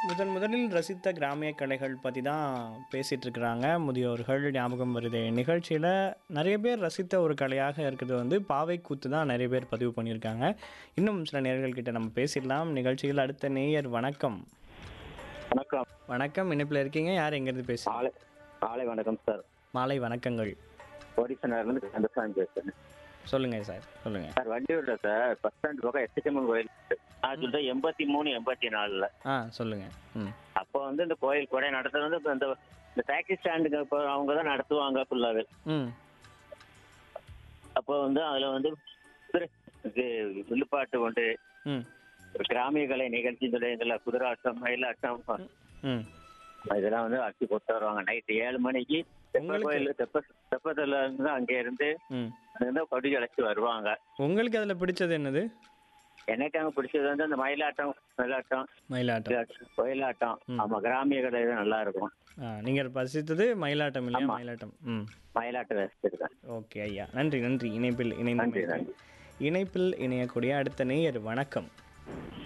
முதன் முதலில் ரசித்த கிராமிய கலைகள் பற்றி தான் பேசிகிட்டு இருக்கிறாங்க முதியோர்கள் ஞாபகம் வருது நிகழ்ச்சியில் நிறைய பேர் ரசித்த ஒரு கலையாக இருக்கிறது வந்து பாவை கூத்து தான் நிறைய பேர் பதிவு பண்ணியிருக்காங்க இன்னும் சில நேயர்கள் கிட்ட நம்ம பேசிடலாம் நிகழ்ச்சியில் அடுத்த நேயர் வணக்கம் வணக்கம் வணக்கம் இணைப்பில் இருக்கீங்க யார் எங்கேருந்து பேச காலை காலை வணக்கம் சார் மாலை வணக்கங்கள் கோடீஸ்வரர்லேருந்து கந்தசாமி பேசுறேன் சொல்லுங்கள் சார் சொல்லுங்கள் சார் வண்டியூர்ல சார் பஸ் ஸ்டாண்ட் பக்கம் எட்டுச்சம்மன் கோயில் இருக்கு. நான் சொல்றேன் எண்பத்தி மூணு எண்பத்தி நாலுல ஆ சொல்லுங்கள் ம் அப்போ வந்து இந்த கோயில் கொடை நடத்துறது வந்து இப்ப இந்த இந்த டாக்ஸி ஸ்டாண்டுக்கு இப்போ அவங்க தான் நடத்துவாங்க ஃபுல்லாவே ம் அப்போ வந்து அதுல வந்து குதிரை இது வில்லுப்பாட்டு கொண்டு ம் ஒரு கிராமிய கலை நிகழ்ச்சி சொல்லுவீங்கல்ல குதிராட்டம் மயிலாட்டம் ம் இதெல்லாம் வந்து அடிச்சு கொண்டு வருவாங்க நைட்டு ஏழு மணிக்கு தெப்ப உங்களுக்கு- கோயில் தெப்ப தெப்பத்துல இருந்து அங்கே இருந்து ம் அங்கிருந்து கொடி அழைச்சி வருவாங்க உங்களுக்கு அதில் பிடிச்சது என்னது எனக்கு அங்க பிடிச்சது வந்து அந்த மயிலாட்டம் மயிலாட்டம் மயிலாட்டம் கோயிலாட்டம் ம். ஆமா கிராமிய கலை தான் நல்லா இருக்கும் ஆ நீங்கள் ரசித்தது மயிலாட்டம் இல்லையா ஆமா. மயிலாட்டம் ம் மயிலாட்டம் ரசிச்சிருக்கேன் ஓகே ஐயா நன்றி நன்றி இணைப்பில் நன்றி இணைந்து நன்றி இணைப்பில் இணையக்கூடிய அடுத்த நேயர் வணக்கம்